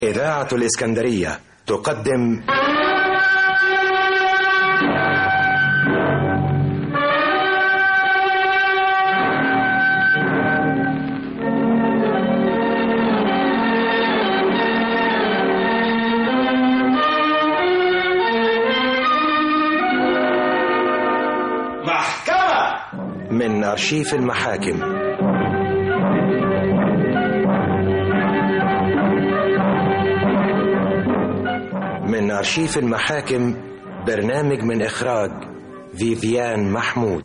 إذاعة الإسكندرية تقدم محكمة من أرشيف المحاكم من أرشيف المحاكم برنامج من إخراج فيفيان محمود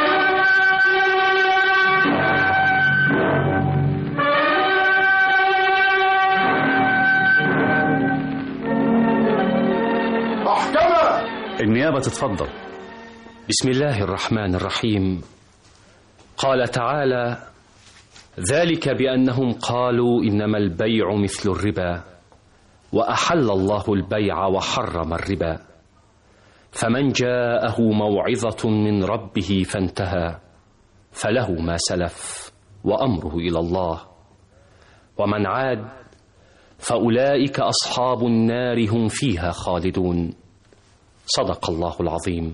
محكمة النيابة تتفضل بسم الله الرحمن الرحيم قال تعالى ذلك بانهم قالوا انما البيع مثل الربا واحل الله البيع وحرم الربا فمن جاءه موعظه من ربه فانتهى فله ما سلف وامره الى الله ومن عاد فاولئك اصحاب النار هم فيها خالدون صدق الله العظيم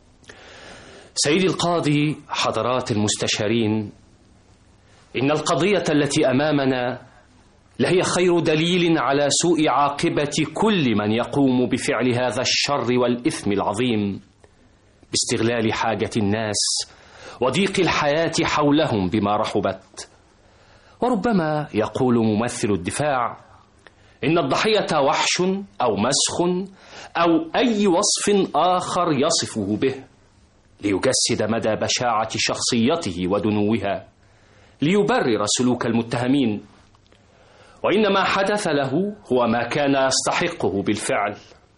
سيدي القاضي حضرات المستشارين إن القضية التي أمامنا لهي خير دليل على سوء عاقبة كل من يقوم بفعل هذا الشر والإثم العظيم باستغلال حاجة الناس وضيق الحياة حولهم بما رحبت وربما يقول ممثل الدفاع إن الضحية وحش أو مسخ أو أي وصف آخر يصفه به ليجسد مدى بشاعة شخصيته ودنوها ليبرر سلوك المتهمين وإن ما حدث له هو ما كان يستحقه بالفعل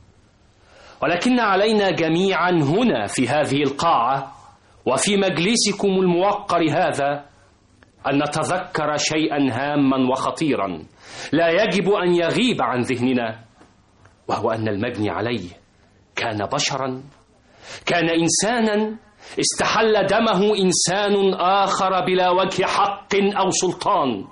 ولكن علينا جميعا هنا في هذه القاعة وفي مجلسكم الموقر هذا أن نتذكر شيئا هاما وخطيرا لا يجب أن يغيب عن ذهننا وهو أن المجني عليه كان بشرا كان انسانا استحل دمه انسان اخر بلا وجه حق او سلطان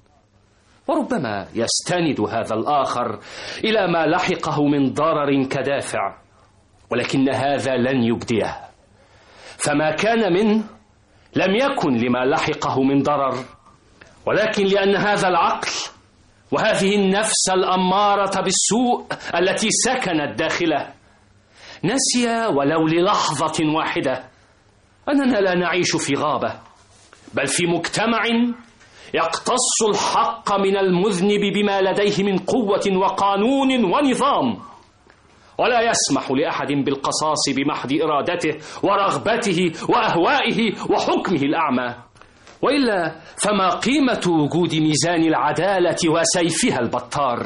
وربما يستند هذا الاخر الى ما لحقه من ضرر كدافع ولكن هذا لن يبديه فما كان منه لم يكن لما لحقه من ضرر ولكن لان هذا العقل وهذه النفس الاماره بالسوء التي سكنت داخله نسي ولو للحظة واحدة أننا لا نعيش في غابة بل في مجتمع يقتص الحق من المذنب بما لديه من قوة وقانون ونظام ولا يسمح لأحد بالقصاص بمحض إرادته ورغبته وأهوائه وحكمه الأعمى وإلا فما قيمة وجود ميزان العدالة وسيفها البطار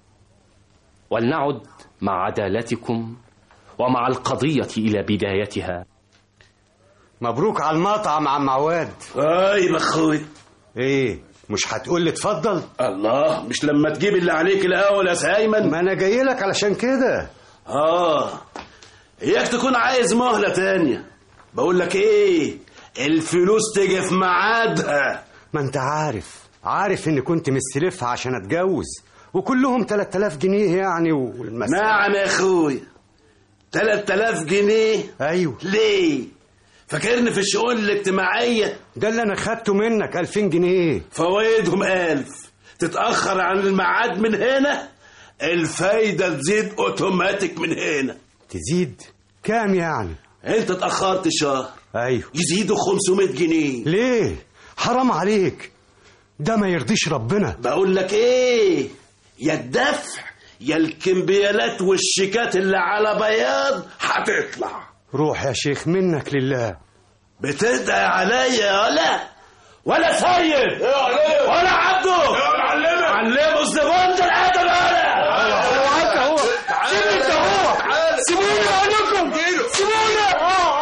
ولنعد مع عدالتكم ومع القضية إلى بدايتها مبروك على المطعم عم عواد طيب اخوي ايه مش هتقول لي اتفضل الله مش لما تجيب اللي عليك الاول يا سايمن ما انا جاي لك علشان كده اه اياك تكون عايز مهلة تانية بقول لك ايه الفلوس تيجي في ميعادها ما انت عارف عارف اني كنت مستلفها عشان اتجوز وكلهم 3000 جنيه يعني والمسألة نعم يا اخوي 3000 جنيه ايوه ليه فاكرني في الشؤون الاجتماعية ده اللي انا خدته منك 2000 جنيه فوائدهم ألف تتأخر عن الميعاد من هنا الفايدة تزيد اوتوماتيك من هنا تزيد كام يعني انت اتأخرت شهر ايوه يزيدوا 500 جنيه ليه حرام عليك ده ما يرضيش ربنا بقول لك ايه يا الدفع يا الكمبيالات والشيكات اللي على بياض هتطلع روح يا شيخ منك لله بتدعي عليا ولا ولا سيد ولا عبده علمه علمه الزبون ده الادب انا سيبني انت هو سيبوني اقول لكم سيبوني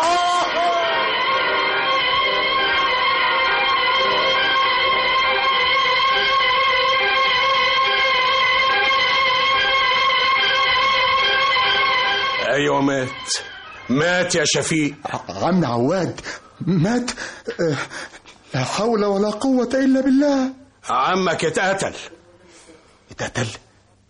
أيوة مات مات يا شفيق عم عواد مات آه، لا حول ولا قوة إلا بالله عمك اتقتل اتقتل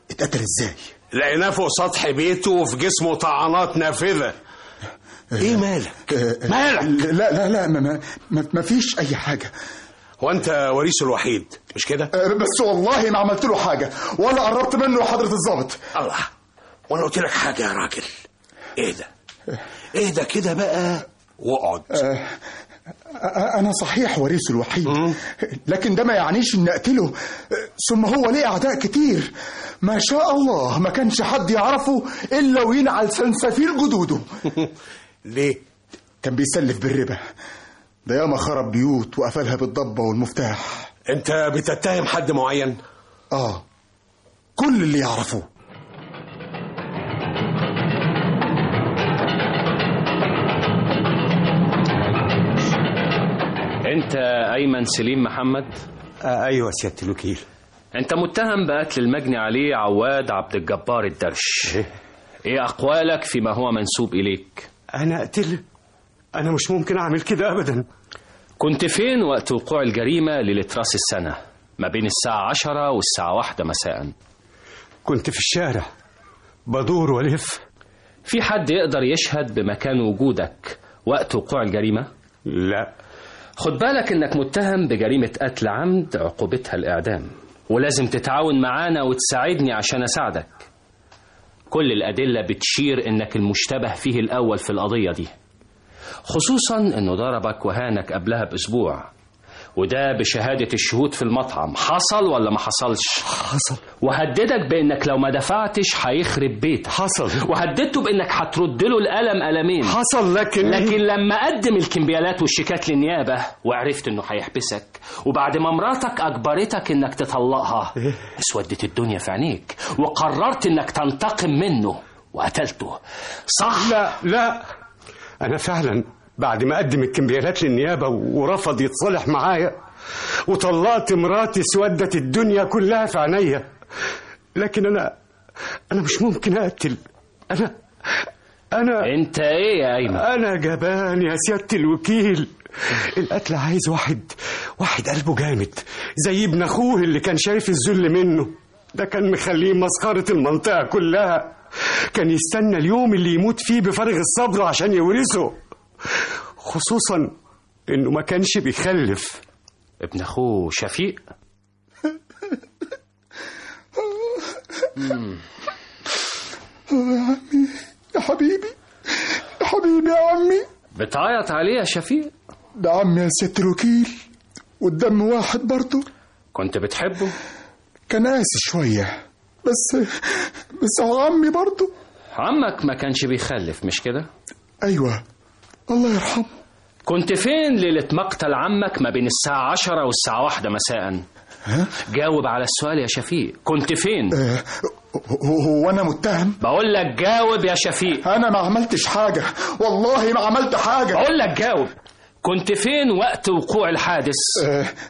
اتقتل ازاي لقيناه فوق سطح بيته وفي جسمه طعنات نافذة ايه مالك مالك لا لا لا ما, ما, ما, ما فيش اي حاجه هو انت وريثه الوحيد مش كده أه، بس والله ما عملت له حاجه ولا قربت منه يا حضره الضابط الله وانا قلت لك حاجة يا راجل اهدى اهدى كده بقى واقعد أه، انا صحيح وريثه الوحيد لكن ده ما يعنيش ان اقتله أه، ثم هو ليه اعداء كتير ما شاء الله ما كانش حد يعرفه الا وينعل سنسفير جدوده ليه كان بيسلف بالربا ده ياما خرب بيوت وقفلها بالضبه والمفتاح انت بتتهم حد معين اه كل اللي يعرفوه انت ايمن سليم محمد آه ايوه سياده الوكيل انت متهم بقتل المجني عليه عواد عبد الجبار الدرش ايه اقوالك فيما هو منسوب اليك انا اقتله انا مش ممكن اعمل كده ابدا كنت فين وقت وقوع الجريمة ليلة راس السنة ما بين الساعة عشرة والساعة واحدة مساء كنت في الشارع بدور والف في حد يقدر يشهد بمكان وجودك وقت وقوع الجريمة لا خد بالك انك متهم بجريمة قتل عمد عقوبتها الإعدام ولازم تتعاون معانا وتساعدني عشان أساعدك كل الأدلة بتشير انك المشتبه فيه الأول في القضية دي خصوصا انه ضربك وهانك قبلها بأسبوع وده بشهادة الشهود في المطعم حصل ولا ما حصلش حصل وهددك بانك لو ما دفعتش هيخرب بيتك حصل وهددته بانك هترد له القلم قلمين حصل لكن لكن لما قدم الكمبيالات والشيكات للنيابة وعرفت انه هيحبسك وبعد ما مراتك اجبرتك انك تطلقها اسودت الدنيا في عينيك وقررت انك تنتقم منه وقتلته صح لا لا انا فعلا بعد ما قدم الكمبيالات للنيابه ورفض يتصالح معايا وطلقت مراتي سودت الدنيا كلها في عينيا لكن انا انا مش ممكن اقتل انا انا انت ايه يا ايمن انا جبان يا سياده الوكيل القتل عايز واحد واحد قلبه جامد زي ابن اخوه اللي كان شايف الذل منه ده كان مخليه مسخره المنطقه كلها كان يستنى اليوم اللي يموت فيه بفارغ الصبر عشان يورثه خصوصا انه ما كانش بيخلف ابن اخوه شفيق يا حبيبي يا حبيبي يا عمي بتعيط عليه يا شفيق ده عمي يا سيادة الوكيل والدم واحد برضه كنت بتحبه كان قاسي شوية بس بس هو عمي برضه عمك ما كانش بيخلف مش كده أيوة الله يرحمه كنت فين ليلة مقتل عمك ما بين الساعة عشرة والساعة واحدة مساء جاوب على السؤال يا شفيق كنت فين آه، هو هو أنا متهم بقول لك جاوب يا شفيق أنا ما عملتش حاجة والله ما عملت حاجة بقول لك جاوب كنت فين وقت وقوع الحادث آه، آه،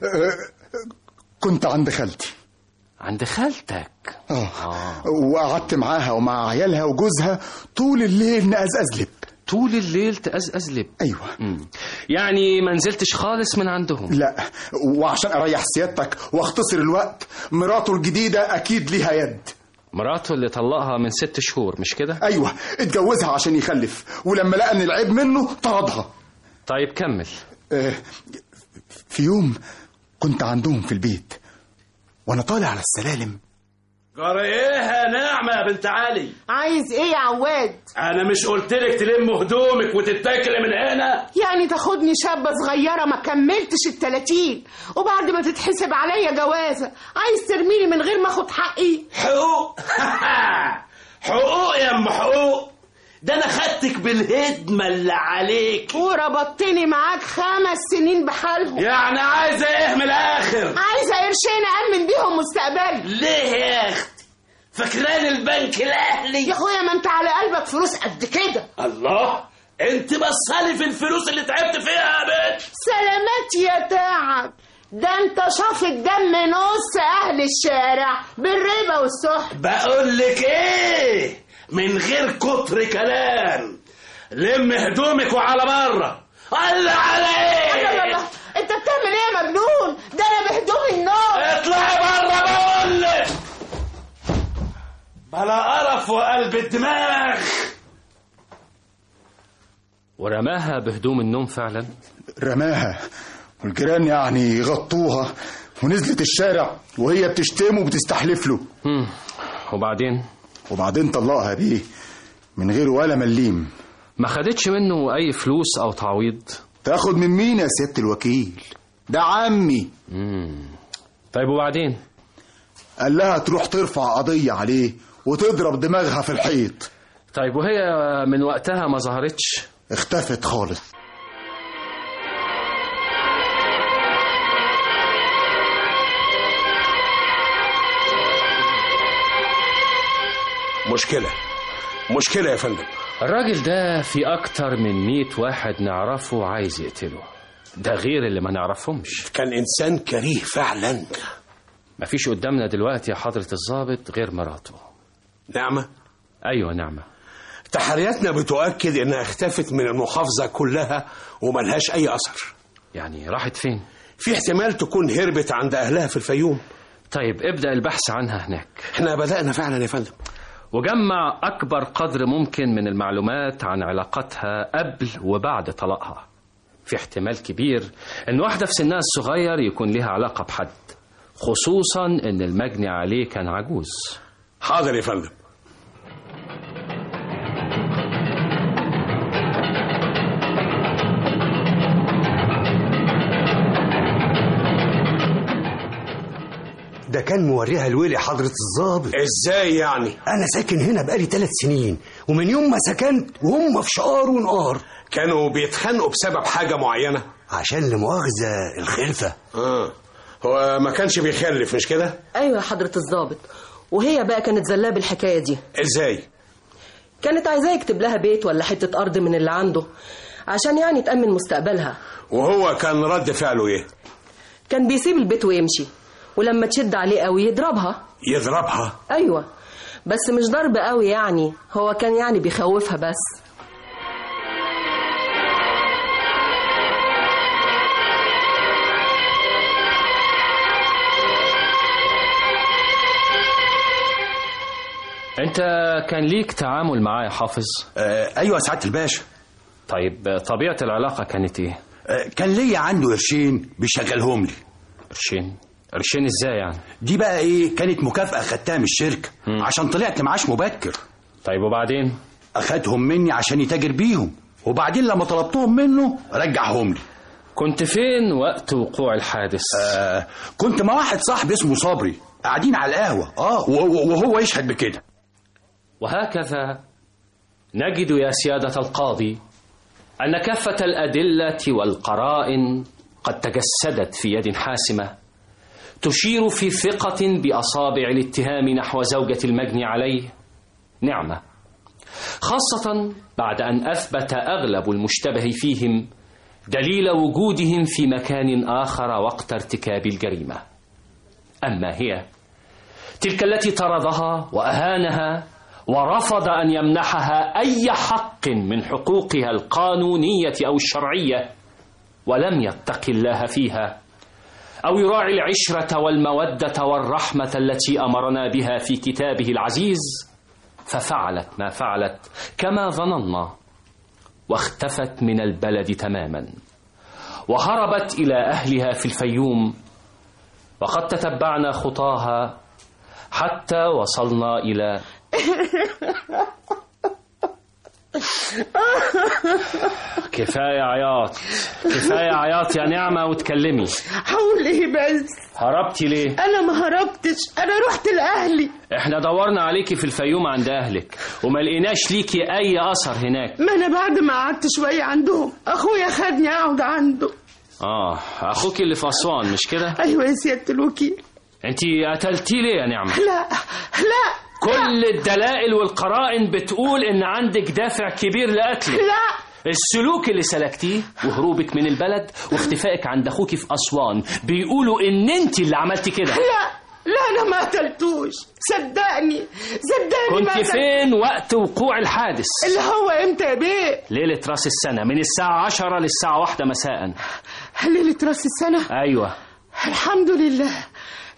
كنت عند خالتي عند خالتك اه وقعدت معاها ومع عيالها وجوزها طول الليل نقزقزلب طول الليل تأزأزلب ايوه مم. يعني ما نزلتش خالص من عندهم لا وعشان اريح سيادتك واختصر الوقت مراته الجديده اكيد ليها يد مراته اللي طلقها من ست شهور مش كده ايوه اتجوزها عشان يخلف ولما لقى ان العيب منه طردها طيب كمل آه، في يوم كنت عندهم في البيت وانا طالع على السلالم جرى ايه يا نعمة يا بنت علي عايز ايه يا عواد انا مش قلت لك تلم هدومك وتتاكلي من هنا يعني تاخدني شابة صغيرة ما كملتش التلاتين وبعد ما تتحسب عليا جوازة عايز ترميني من غير ما اخد حقي حقوق حقوق يا ام حقوق ده انا خدتك بالهدمه اللي عليك وربطتني معاك خمس سنين بحالهم يعني عايزه ايه من الاخر عايزة قرشين أأمن بيهم مستقبلي ليه يا اختي فاكران البنك الاهلي يا اخويا ما انت على قلبك فلوس قد كده الله انت بصالي في الفلوس اللي تعبت فيها يا بنت سلامات يا تعب ده انت شاف الدم نص اهل الشارع بالربا والسحت بقول لك ايه من غير كتر كلام لم هدومك وعلى بره قال على لا لا ايه لا انت بتعمل ايه يا مجنون ده انا بهدوم النوم اطلعي بره بقول لك بلا قرف وقلب الدماغ ورماها بهدوم النوم فعلا رماها والجيران يعني غطوها ونزلت الشارع وهي بتشتمه وبتستحلف له هم. وبعدين وبعدين طلقها بيه من غير ولا مليم ما خدتش منه اي فلوس او تعويض تاخد من مين يا سيادة الوكيل ده عمي طيب وبعدين قال لها تروح ترفع قضية عليه وتضرب دماغها في الحيط طيب وهي من وقتها ما ظهرتش اختفت خالص مشكلة مشكلة يا فندم الراجل ده في أكتر من مئة واحد نعرفه عايز يقتله ده غير اللي ما نعرفهمش كان إنسان كريه فعلا مفيش قدامنا دلوقتي يا حضرة الضابط غير مراته نعمة أيوة نعمة تحرياتنا بتؤكد إنها اختفت من المحافظة كلها وملهاش أي أثر يعني راحت فين في احتمال تكون هربت عند أهلها في الفيوم طيب ابدأ البحث عنها هناك احنا بدأنا فعلا يا فندم وجمع أكبر قدر ممكن من المعلومات عن علاقتها قبل وبعد طلاقها في احتمال كبير إن واحدة في سنها الصغير يكون لها علاقة بحد خصوصا إن المجني عليه كان عجوز حاضر يا فندم ده كان موريها الويلي حضرة الظابط ازاي يعني أنا ساكن هنا بقالي ثلاث سنين ومن يوم ما سكنت وهم في شقار ونقار كانوا بيتخانقوا بسبب حاجة معينة عشان لمؤاخذة الخلفة اه هو ما كانش بيخلف مش كده ايوه يا حضرة الضابط وهي بقى كانت زلاه بالحكاية دي ازاي كانت عايزاه يكتب لها بيت ولا حتة أرض من اللي عنده عشان يعني تأمن مستقبلها وهو كان رد فعله ايه كان بيسيب البيت ويمشي ولما تشد عليه قوي يضربها يضربها أيوة بس مش ضرب قوي يعني هو كان يعني بيخوفها بس أنت كان ليك تعامل معاه يا حافظ آه ايوه يا سعاده الباشا طيب طبيعة العلاقة كانت إيه آه كان ليا عنده قرشين بيشغلهم لي قرشين قرشين إزاي يعني دي بقى ايه كانت مكافاه خدتها من الشركه عشان طلعت معاش مبكر طيب وبعدين اخدهم مني عشان يتاجر بيهم وبعدين لما طلبتهم منه رجعهم لي كنت فين وقت وقوع الحادث آه كنت مع واحد صاحبي اسمه صبري قاعدين على القهوه اه و- وهو يشهد بكده وهكذا نجد يا سيادة القاضي أن كافة الأدلة والقرائن قد تجسدت في يد حاسمة تشير في ثقة بأصابع الاتهام نحو زوجة المجني عليه نعمة خاصة بعد أن أثبت أغلب المشتبه فيهم دليل وجودهم في مكان آخر وقت ارتكاب الجريمة أما هي تلك التي طردها وأهانها ورفض أن يمنحها أي حق من حقوقها القانونية أو الشرعية ولم يتق الله فيها أو يراعي العشرة والمودة والرحمة التي أمرنا بها في كتابه العزيز ففعلت ما فعلت كما ظننا واختفت من البلد تماما وهربت إلى أهلها في الفيوم وقد تتبعنا خطاها حتى وصلنا إلى كفاية عياط كفاية عياط يا نعمة وتكلمي هقول ايه بس هربتي ليه؟ انا ما هربتش انا رحت لاهلي احنا دورنا عليكي في الفيوم عند اهلك وما لقيناش ليكي اي اثر هناك ما انا بعد ما قعدت شويه عندهم اخويا خدني اقعد عنده اه اخوك اللي في اسوان مش كده؟ ايوه يا سياده الوكيل انت قتلتيه ليه يا نعمة؟ لا لا كل الدلائل والقرائن بتقول ان عندك دافع كبير لقتله لا السلوك اللي سلكتيه وهروبك من البلد واختفائك عند اخوك في اسوان بيقولوا ان انت اللي عملتي كده لا لا انا ما قتلتوش صدقني صدقني ما كنت قتلت- فين وقت وقوع الحادث اللي هو امتى يا بيه ليلة راس السنة من الساعة عشرة للساعة واحدة مساء ليله راس السنه أيوة الحمد لله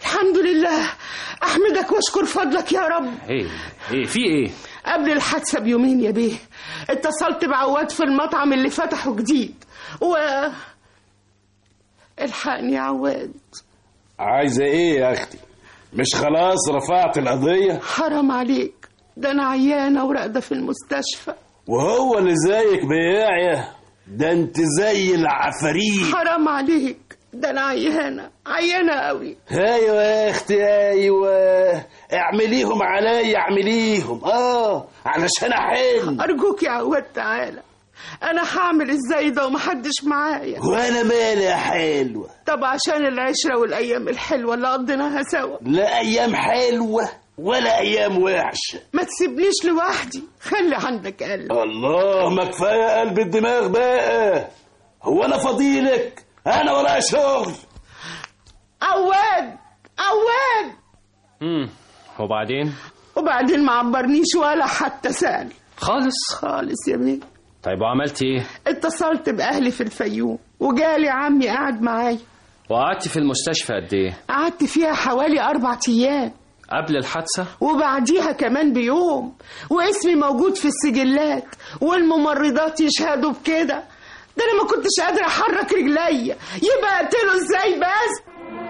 الحمد لله احمدك واشكر فضلك يا رب ايه ايه في ايه قبل الحادثه بيومين يا بيه اتصلت بعواد في المطعم اللي فتحه جديد و الحقني يا عواد عايزة ايه يا اختي مش خلاص رفعت القضية حرام عليك ده انا عيانه وراقده في المستشفى وهو اللي زيك بياعية ده انت زي العفاريت حرام عليك ده انا عيانه عيانه قوي ايوه يا اختي ايوه اعمليهم عليا اعمليهم اه علشان احل ارجوك يا عواد تعالى انا هعمل ازاي ده ومحدش معايا وانا مالي يا حلوه طب عشان العشره والايام الحلوه اللي قضيناها سوا لا ايام حلوه ولا ايام وحشه ما تسيبنيش لوحدي خلي عندك قلب الله ما كفايه قلب الدماغ بقى هو انا فضيلك انا ورايا شغل عواد عواد امم وبعدين وبعدين ما عبرنيش ولا حتى سأل خالص خالص يا بيه طيب وعملت ايه اتصلت بأهلي في الفيوم وجالي عمي قاعد معايا وقعدت في المستشفى قد ايه قعدت فيها حوالي أربع أيام قبل الحادثه وبعديها كمان بيوم واسمي موجود في السجلات والممرضات يشهدوا بكده ده انا ما كنتش قادره احرك رجليا يبقى اقتله ازاي بس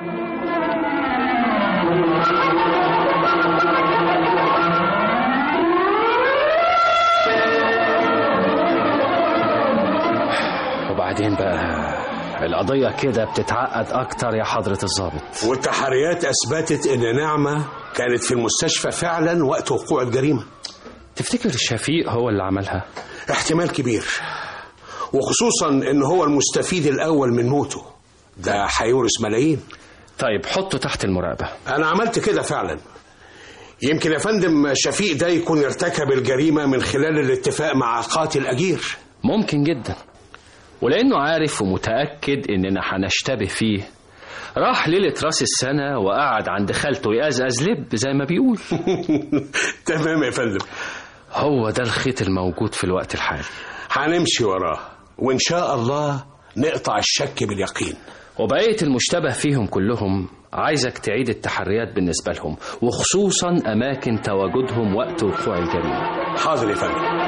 وبعدين بقى القضية كده بتتعقد أكتر يا حضرة الضابط والتحريات أثبتت إن نعمة كانت في المستشفى فعلا وقت وقوع الجريمة تفتكر شفيق هو اللي عملها؟ احتمال كبير وخصوصا إن هو المستفيد الأول من موته ده هيورث ملايين طيب حطه تحت المراقبة أنا عملت كده فعلا يمكن يا فندم شفيق ده يكون ارتكب الجريمة من خلال الاتفاق مع قاتل أجير ممكن جدا ولأنه عارف ومتأكد إننا هنشتبه فيه راح ليلة راس السنة وقعد عند خالته يقزقز لب زي ما بيقول تمام يا فندم هو ده الخيط الموجود في الوقت الحالي هنمشي وراه وإن شاء الله نقطع الشك باليقين وبقية المشتبه فيهم كلهم عايزك تعيد التحريات بالنسبة لهم وخصوصا أماكن تواجدهم وقت وقوع الجريمة حاضر يا فندم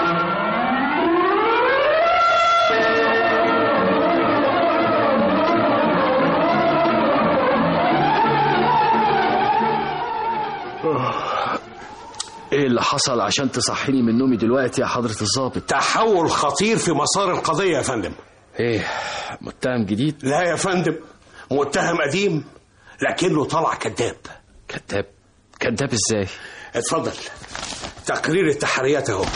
ايه اللي حصل عشان تصحيني من نومي دلوقتي يا حضرة الضابط تحول خطير في مسار القضية يا فندم ايه متهم جديد لا يا فندم متهم قديم لكنه طلع كذاب كذاب كذاب ازاي اتفضل تقرير التحريات اهو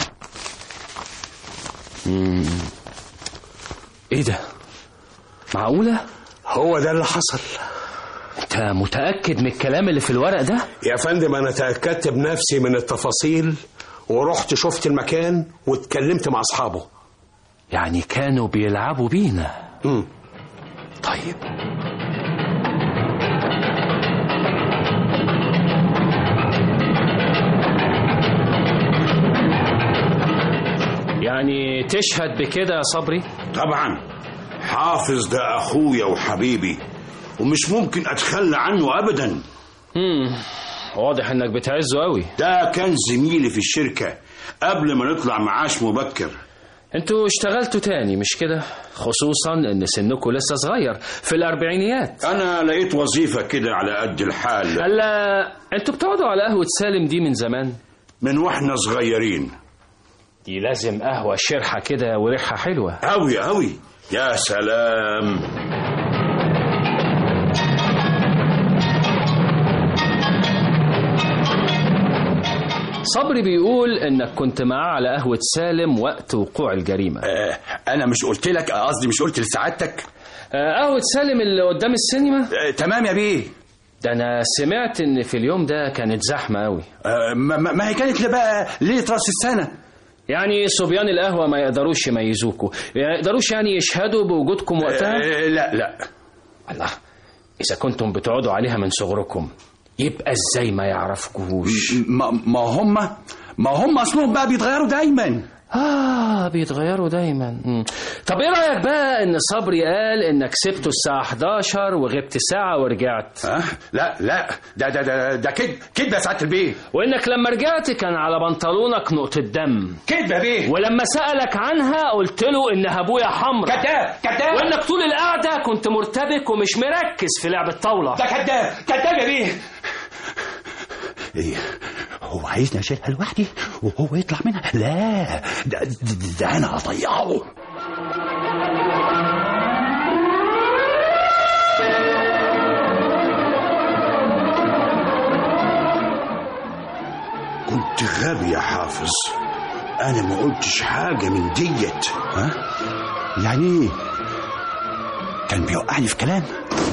مم. ايه ده معقولة هو ده اللي حصل انت متأكد من الكلام اللي في الورق ده يا فندم انا تأكدت بنفسي من التفاصيل ورحت شفت المكان واتكلمت مع اصحابه يعني كانوا بيلعبوا بينا مم. طيب يعني تشهد بكده يا صبري طبعا حافظ ده اخويا وحبيبي ومش ممكن اتخلى عنه ابدا مم. واضح انك بتعزه قوي ده كان زميلي في الشركة قبل ما نطلع معاش مبكر انتوا اشتغلتوا تاني مش كده خصوصا ان سنكم لسه صغير في الاربعينيات انا لقيت وظيفة كده على قد الحال هلا انتوا بتقعدوا على قهوة سالم دي من زمان من واحنا صغيرين دي لازم قهوة شرحة كده وريحة حلوة أوي أوي يا سلام صبري بيقول انك كنت معاه على قهوة سالم وقت وقوع الجريمة آه انا مش قلت لك قصدي مش قلت لسعادتك آه، قهوة سالم اللي قدام السينما آه تمام يا بيه ده انا سمعت ان في اليوم ده كانت زحمة قوي آه ما, ما ما هي كانت بقى ليله راس السنه يعني صبيان القهوة ما يقدروش يميزوكوا ما يقدروش يعني يشهدوا بوجودكم وقتها آه لا لا الله إذا كنتم بتقعدوا عليها من صغركم يبقى ازاي ما يعرفكوش ما, ما هم ما هم اصلهم بقى بيتغيروا دايما آه بيتغيروا دايما مم. طب إيه رأيك بقى إن صبري قال إنك سبته الساعة 11 وغبت ساعة ورجعت ها لا لا ده ده ده ده كده كده يا سعاده البيه وإنك لما رجعت كان على بنطلونك نقطة دم كده يا بيه ولما سألك عنها قلت له إنها أبويا حمرا كذاب كذاب وإنك طول القعدة كنت مرتبك ومش مركز في لعب الطاولة ده كذاب كذاب يا بيه ايه هو عايزني اشيلها لوحدي وهو يطلع منها لا ده, ده, ده انا هضيعه كنت غبي يا حافظ انا ما قلتش حاجه من ديت ها يعني ايه كان بيوقعني في كلام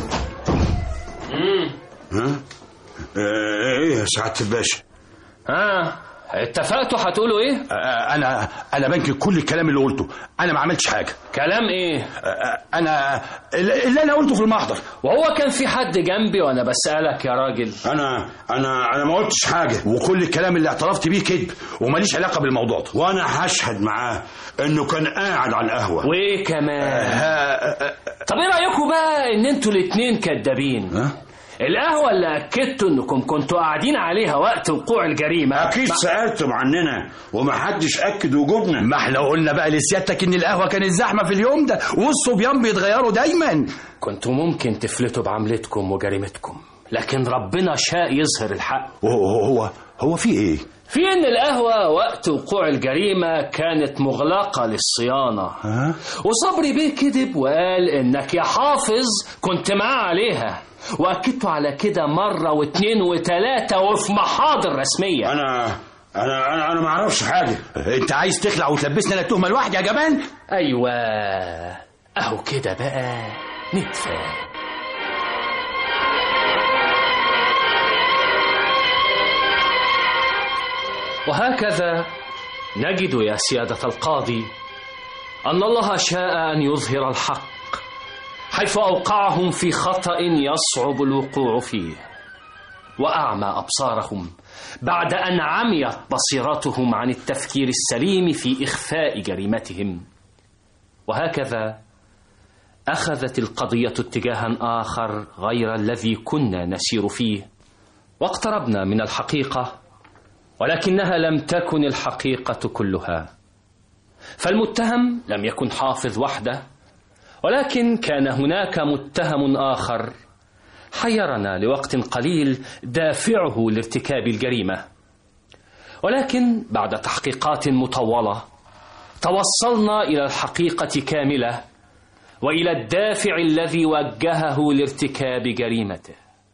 ها آه، ايه يا سعاده الباشا ها اتفقتوا هتقولوا إيه؟ آه، انا انا بنكر كل الكلام اللي قلته انا ما عملتش حاجه كلام إيه؟ آه، انا اللي انا قلته في المحضر وهو كان في حد جنبي وأنا بسألك يا راجل انا انا انا ما قلتش حاجه وكل الكلام اللي اعترفت بيه كذب وماليش علاقه بالموضوع ده وانا هشهد معاه انه كان قاعد على القهوه وإيه كمان؟ آه، طب ايه رايكم بقى ان انتوا الاتنين كدابين ها؟ القهوه اللي اكدتوا انكم كنتوا قاعدين عليها وقت وقوع الجريمه اكيد ما- سالتم عننا ومحدش اكد وجودنا ما احنا قلنا بقى لسيادتك ان القهوه كانت زحمه في اليوم ده والصبيان بيتغيروا دايما كنتوا ممكن تفلتوا بعملتكم وجريمتكم لكن ربنا شاء يظهر الحق هو هو هو في ايه في ان القهوه وقت وقوع الجريمه كانت مغلقه للصيانه ها وصبري بيه كذب وقال انك يا حافظ كنت معاه عليها واكدتوا على كده مره واتنين وتلاته وفي محاضر رسميه انا انا انا, أنا ما اعرفش حاجه انت عايز تخلع وتلبسني انا التهمه لوحدي يا جبان ايوه اهو كده بقى نتفاهم وهكذا نجد يا سيادة القاضي أن الله شاء أن يظهر الحق حيث أوقعهم في خطأ يصعب الوقوع فيه وأعمى أبصارهم بعد أن عميت بصيرتهم عن التفكير السليم في إخفاء جريمتهم وهكذا أخذت القضية اتجاها آخر غير الذي كنا نسير فيه واقتربنا من الحقيقة ولكنها لم تكن الحقيقة كلها فالمتهم لم يكن حافظ وحده ولكن كان هناك متهم آخر حيرنا لوقت قليل دافعه لارتكاب الجريمة ولكن بعد تحقيقات مطولة توصلنا إلى الحقيقة كاملة وإلى الدافع الذي وجهه لارتكاب جريمته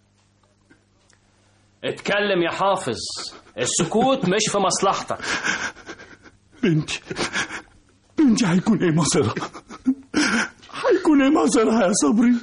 اتكلم يا حافظ السكوت مش في مصلحتك بنتي بنتي هيكون ايه مصيرها هيكون ايه مصيرها يا صبري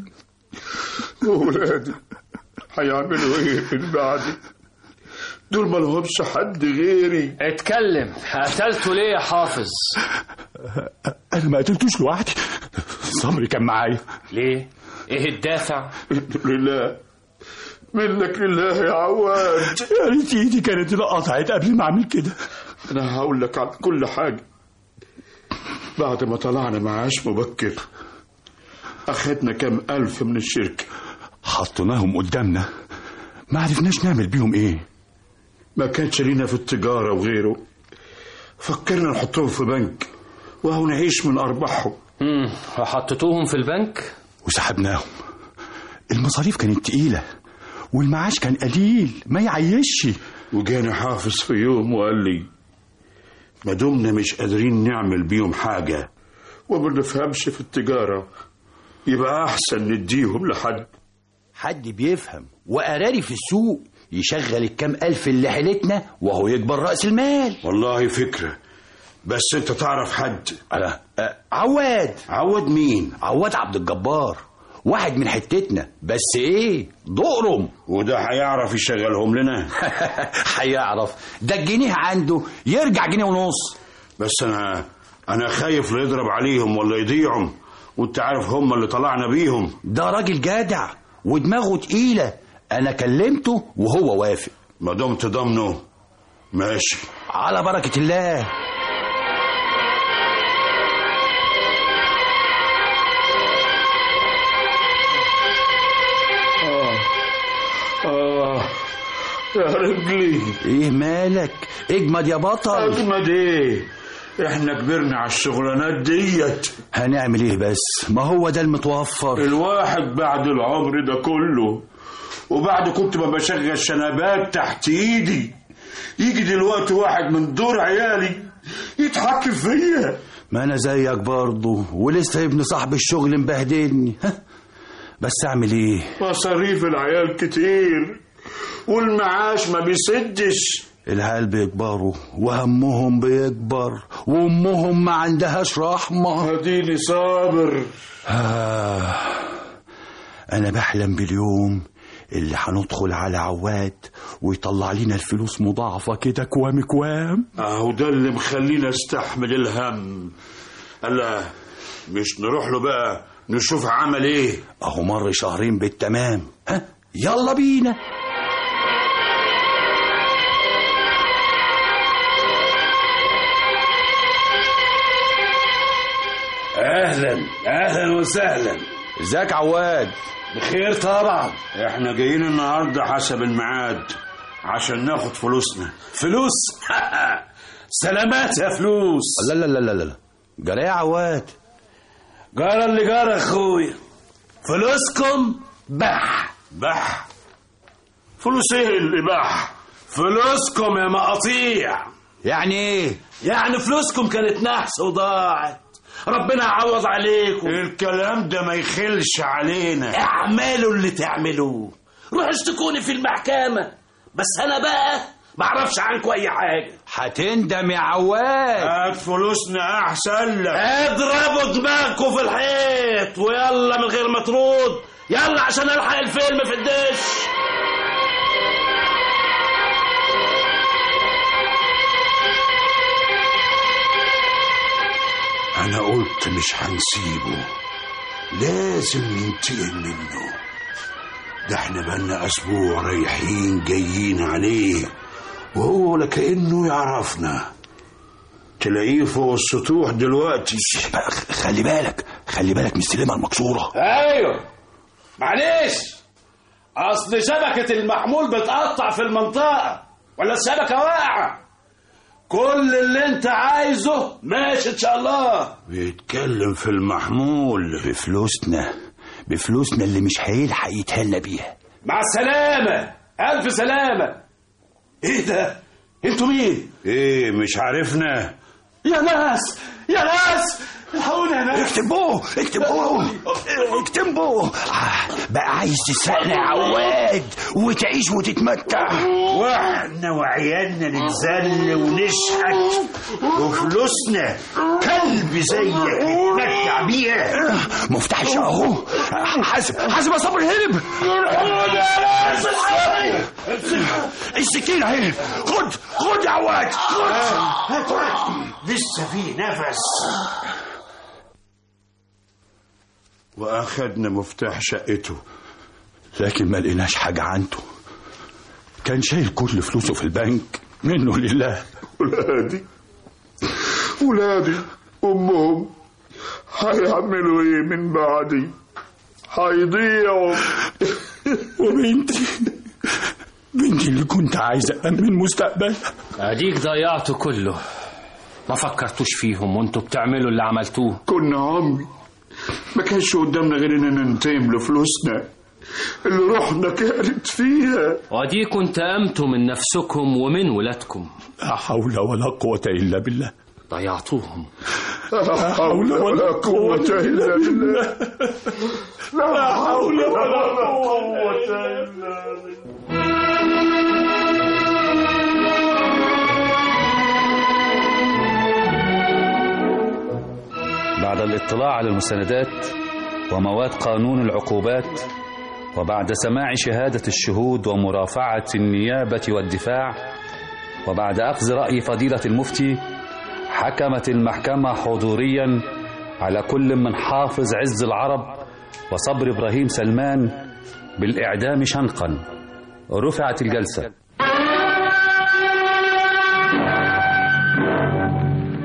ولادي هيعملوا ايه من بعدي دول ما لهمش حد غيري اتكلم قتلته ليه يا حافظ انا ما قتلتوش لوحدي صبري كان معايا ليه ايه الدافع لله منك لله يا عواد يا ريت ايدي كانت قطعت قبل ما اعمل كده انا هقول لك على كل حاجه بعد ما طلعنا معاش مبكر اخدنا كام الف من الشركه حطيناهم قدامنا ما عرفناش نعمل بيهم ايه ما كانش لينا في التجاره وغيره فكرنا نحطهم في بنك وهو نعيش من ارباحهم امم وحطيتوهم في البنك وسحبناهم المصاريف كانت تقيلة والمعاش كان قليل ما يعيشش وجاني حافظ في يوم وقال لي ما دمنا مش قادرين نعمل بيهم حاجة وما بنفهمش في التجارة يبقى أحسن نديهم لحد حد بيفهم وقراري في السوق يشغل الكام ألف اللي حيلتنا وهو يكبر رأس المال والله فكره بس انت تعرف حد أنا أه عواد عوض مين عواد عبد الجبار واحد من حتتنا بس ايه ضقرم وده هيعرف يشغلهم لنا هيعرف ده الجنيه عنده يرجع جنيه ونص بس انا انا خايف لا يضرب عليهم ولا يضيعهم وانت عارف هم اللي طلعنا بيهم ده راجل جدع ودماغه تقيلة أنا كلمته وهو وافق ما دمت ضامنه ماشي على بركة الله اه يا رجلي ايه مالك اجمد يا بطل اجمد ايه احنا كبرنا على الشغلانات ديت هنعمل ايه بس ما هو ده المتوفر الواحد بعد العمر ده كله وبعد كنت ما بشغل شنبات تحت ايدي يجي دلوقتي واحد من دور عيالي يتحكم فيا ما انا زيك برضه ولسه ابن صاحب الشغل مبهدلني ها بس اعمل ايه مصاريف العيال كتير والمعاش ما بيسدش العيال بيكبروا وهمهم بيكبر وامهم ما عندهاش رحمه اديني صابر آه انا بحلم باليوم اللي هندخل على عواد ويطلع لنا الفلوس مضاعفة كده كوام كوام اهو ده اللي مخلينا استحمل الهم هلا مش نروح له بقى نشوف عمل ايه اهو مر شهرين بالتمام ها يلا بينا اهلا اهلا وسهلا ازيك عواد بخير طبعا احنا جايين النهارده حسب الميعاد عشان ناخد فلوسنا فلوس سلامات يا فلوس لا لا لا لا لا جرى يا عواد جرى اللي جرى اخويا فلوسكم بح بح فلوس ايه اللي بح فلوسكم يا مقاطيع يعني ايه يعني فلوسكم كانت نحس وضاعت ربنا يعوض عليكم الكلام ده ما يخلش علينا اعملوا اللي تعملوه روحوا اشتكوني في المحكمة بس انا بقى ما اعرفش عنكم اي حاجة هتندم يا عواد هات فلوسنا احسن لك اضربوا دماغكم في الحيط ويلا من غير ما ترد يلا عشان الحق الفيلم في الدش انا قلت مش هنسيبه لازم ننتقم منه ده احنا بقالنا اسبوع رايحين جايين عليه وهو ولا كانه يعرفنا تلاقيه فوق السطوح دلوقتي خلي بالك خلي بالك من السلمة المكسورة ايوه معلش اصل شبكة المحمول بتقطع في المنطقة ولا الشبكة واقعة كل اللي انت عايزه ماشي ان شاء الله بيتكلم في المحمول بفلوسنا بفلوسنا اللي مش هيلحق يتهنى بيها مع السلامة ألف سلامة إيه ده؟ أنتوا مين؟ ايه مش عارفنا يا ناس يا ناس الحقوني يا ناس اكتبوه اكتبوه اكتبوه بقى عايز تسرقنا يا عواد وتعيش وتتمتع واحنا وعيالنا نتذل ونشحت وفلوسنا كلب زيك نتمتع بيها مفتاح الشقة اهو حاسب حاسب يا صبري هرب السكينة اهي خد خد يا عواد خد لسه في نفس واخدنا مفتاح شقته لكن ما لقيناش حاجة عنده كان شايل كل فلوسه في البنك منه لله ولادي ولادي امهم هيعملوا ايه من بعدي هيضيعوا وبنتي بنتي اللي كنت عايز أأمن مستقبلها اديك ضيعته كله ما فكرتوش فيهم وانتوا بتعملوا اللي عملتوه كنا عمي ما كانش قدامنا غير اننا ننتقم لفلوسنا اللي روحنا كانت فيها واديكوا انتقمتوا من نفسكم ومن ولادكم لا حول ولا قوة إلا بالله ضيعتوهم لا حول ولا قوة إلا بالله لا حول ولا قوة إلا بالله بعد الاطلاع على المستندات ومواد قانون العقوبات وبعد سماع شهادة الشهود ومرافعة النيابة والدفاع وبعد أخذ رأي فضيلة المفتي حكمت المحكمة حضوريا على كل من حافظ عز العرب وصبر إبراهيم سلمان بالإعدام شنقا رفعت الجلسة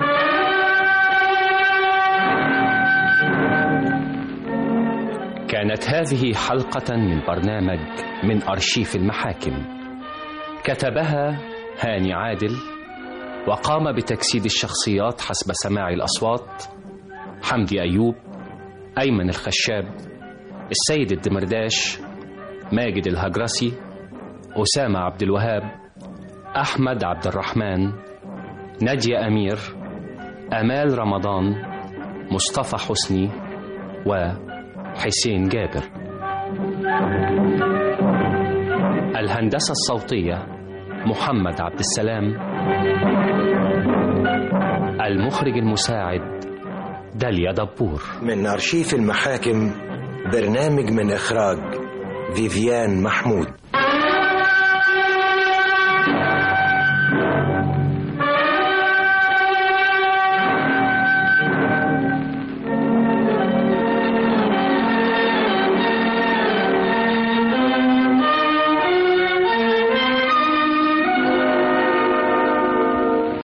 كانت كانت هذه حلقة من برنامج من أرشيف المحاكم كتبها هاني عادل وقام بتجسيد الشخصيات حسب سماع الأصوات حمدي أيوب أيمن الخشاب السيد الدمرداش ماجد الهجرسي أسامة عبد الوهاب أحمد عبد الرحمن نادية أمير أمال رمضان مصطفى حسني وحسين جابر الهندسة الصوتية محمد عبد السلام المخرج المساعد داليا دبور من أرشيف المحاكم برنامج من إخراج فيفيان محمود